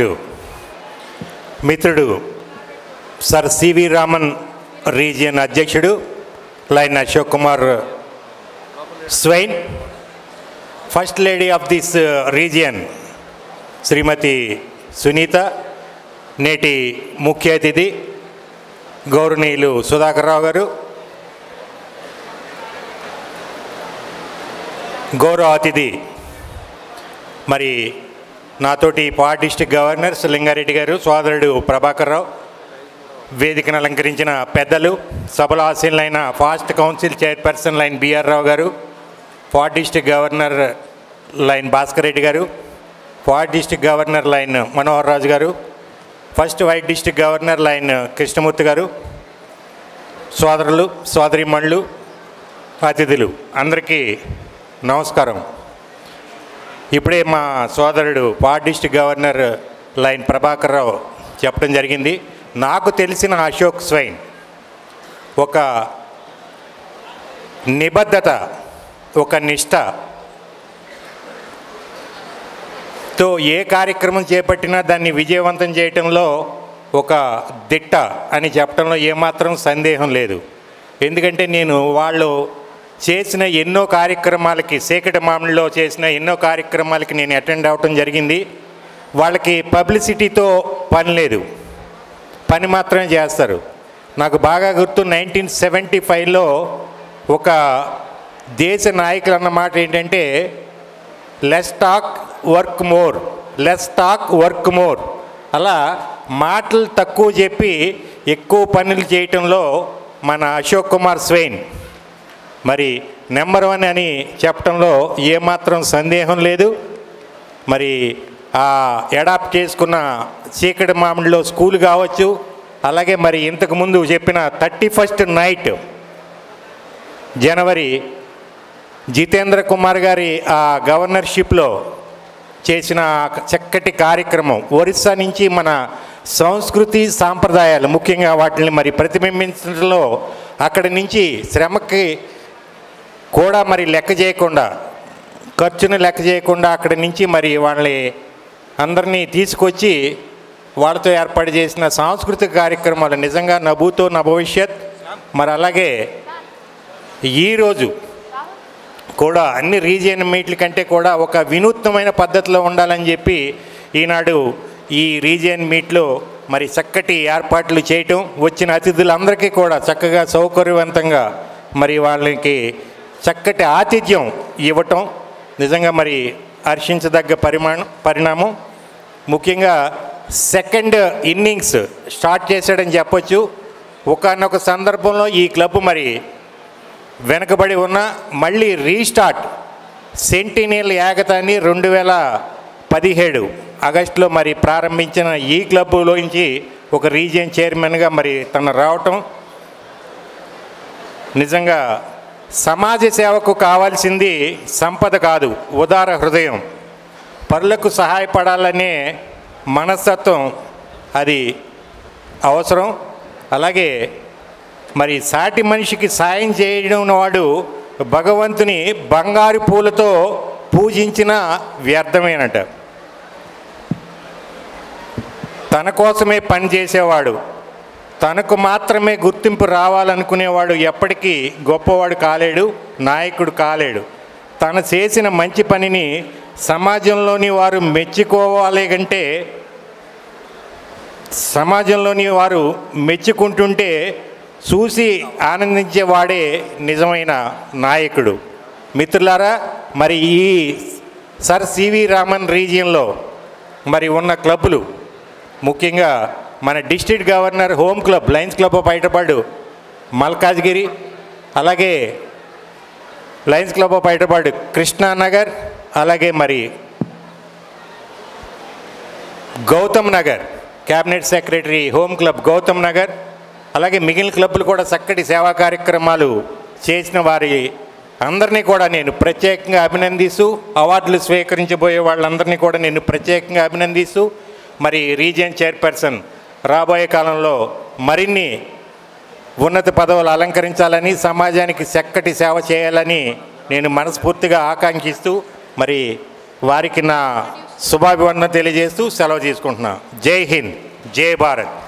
మిత్రుడు sir C V Raman region అధ్యక్షుడు lion Ashok Kumar Swain first lady of this region Shrimati Sunita నేటి ముఖ్య అతిథి గౌరవనీయులు సుధాకర్ రావు గారు గౌరవ అతిథి మరి నాతోటి పాట్ డిస్టిక్ గవర్నర్ లింగారెడ్డి గారు సోదరుడు ప్రభాకర్ రావు వేదికను అలంకరించిన పెద్దలు సభలో ఆశీనులైన past council chairperson lion B R Rao garu past district governor lion Bhaskar Reddy garu past district governor lion Manohar Raju garu first vice district governor lion Krishnamurthy garu సోదరులు సోదరిమణులు అతిథులు అందరికీ నమస్కారం ఇప్పుడే మా సోదరుడు past district governor lion Prabhakar Rao చెప్పడం జరిగింది నాకు తెలిసిన అశోక్ స్వైన్ ఒక నిబద్ధత ఒక నిష్ట తో ఏ కార్యక్రమం చేపట్టినా దాన్ని విజయవంతం చేయటంలో ఒక దిట్ట అని చెప్పడంలో ఏమాత్రం సందేహం లేదు ఎందుకంటే నేను వాళ్ళు చేసిన ఎన్నో కార్యక్రమాలకి సేకటి మామిడిలో చేసిన ఎన్నో కార్యక్రమాలకి నేను అటెండ్ అవ్వటం జరిగింది వాళ్ళకి పబ్లిసిటీతో పని లేదు పని మాత్రమే చేస్తారు నాకు బాగా గుర్తు నైన్టీన్ సెవెంటీ ఫైవ్లో ఒక దేశ నాయకులు అన్న మాట ఏంటంటే less talk work more less talk work more అలా మాటలు తక్కువ చెప్పి ఎక్కువ పనులు చేయటంలో మన అశోక్ కుమార్ స్వైన్ మరి నెంబర్ వన్ అని చెప్పడంలో ఏమాత్రం సందేహం లేదు మరి ఆ అడాప్ట్ చేసుకున్న చీకటి మామిడిలో స్కూల్ కావచ్చు అలాగే మరి ఇంతకు ముందు చెప్పిన thirty first night January Jitendra Kumar గారి ఆ గవర్నర్షిప్లో చేసిన చక్కటి కార్యక్రమం ఒరిస్సా నుంచి మన సంస్కృతి సాంప్రదాయాలు ముఖ్యంగా వాటిని మరి ప్రతిబింబించడంలో అక్కడి నుంచి శ్రమకి కూడా మరి లెక్క చేయకుండా ఖర్చును లెక్క చేయకుండా అక్కడి నుంచి మరి వాళ్ళని అందరినీ తీసుకొచ్చి వాళ్ళతో ఏర్పాటు చేసిన సాంస్కృతిక కార్యక్రమాలు నిజంగా నభూతో నా భవిష్యత్ మరి అలాగే ఈరోజు కూడా అన్ని రీజియన్ మీట్ల కంటే కూడా ఒక వినూత్నమైన పద్ధతిలో ఉండాలని చెప్పి ఈనాడు ఈ రీజియన్ మీట్లో మరి చక్కటి ఏర్పాట్లు చేయటం వచ్చిన అతిథులందరికీ కూడా చక్కగా సౌకర్యవంతంగా మరి వాళ్ళకి చక్కటి ఆతిథ్యం ఇవ్వటం నిజంగా మరి హర్షించదగ్గ పరిమాణం పరిణామం ముఖ్యంగా సెకండ్ ఇన్నింగ్స్ స్టార్ట్ చేశాడని చెప్పొచ్చు ఒకనొక సందర్భంలో ఈ క్లబ్ మరి వెనకబడి ఉన్న మళ్ళీ రీస్టార్ట్ సెంటినియల్ ఏకతాన్ని రెండు వేల పదిహేడు ఆగస్టులో మరి ప్రారంభించిన ఈ క్లబ్లోంచి ఒక రీజియన్ చైర్మన్గా మరి తను రావటం నిజంగా సమాజ సేవకు కావాల్సింది సంపద కాదు ఉదార హృదయం పరులకు సహాయపడాలనే మనస్తత్వం అది అవసరం అలాగే మరి సాటి మనిషికి సాయం చేయడం వాడు భగవంతుని బంగారు పూలతో పూజించిన వ్యర్థమేనట తన కోసమే పని చేసేవాడు తనకు మాత్రమే గుర్తింపు రావాలనుకునేవాడు ఎప్పటికీ గొప్పవాడు కాలేడు నాయకుడు కాలేడు తను చేసిన మంచి పనిని సమాజంలోని వారు మెచ్చుకోవాలి కంటే సమాజంలోని వారు మెచ్చుకుంటుంటే చూసి ఆనందించేవాడే నిజమైన నాయకుడు మిత్రులారా మరి ఈ సర్ సివి రామన్ రీజియన్లో మరి ఉన్న క్లబ్బులు ముఖ్యంగా మన district governor home club lions club of Hyderabad Malkajgiri అలాగే lions club of Hyderabad Krishnanagar అలాగే మరి Gautam Nagar cabinet secretary home club Gautam Nagar అలాగే మిగిలిన క్లబ్లు కూడా చక్కటి సేవా కార్యక్రమాలు చేసిన వారి అందరినీ కూడా నేను ప్రత్యేకంగా అభినందిస్తూ అవార్డులు స్వీకరించబోయే వాళ్ళందరినీ కూడా నేను ప్రత్యేకంగా అభినందిస్తూ మరి రీజియన్ చైర్పర్సన్ రాబోయే కాలంలో మరిన్ని ఉన్నత పదవులు అలంకరించాలని సమాజానికి చక్కటి సేవ చేయాలని నేను మనస్ఫూర్తిగా ఆకాంక్షిస్తూ మరి వారికి నా శుభాభివందన తెలియజేస్తూ సెలవు తీసుకుంటున్నాం జై హింద్ జై భారత్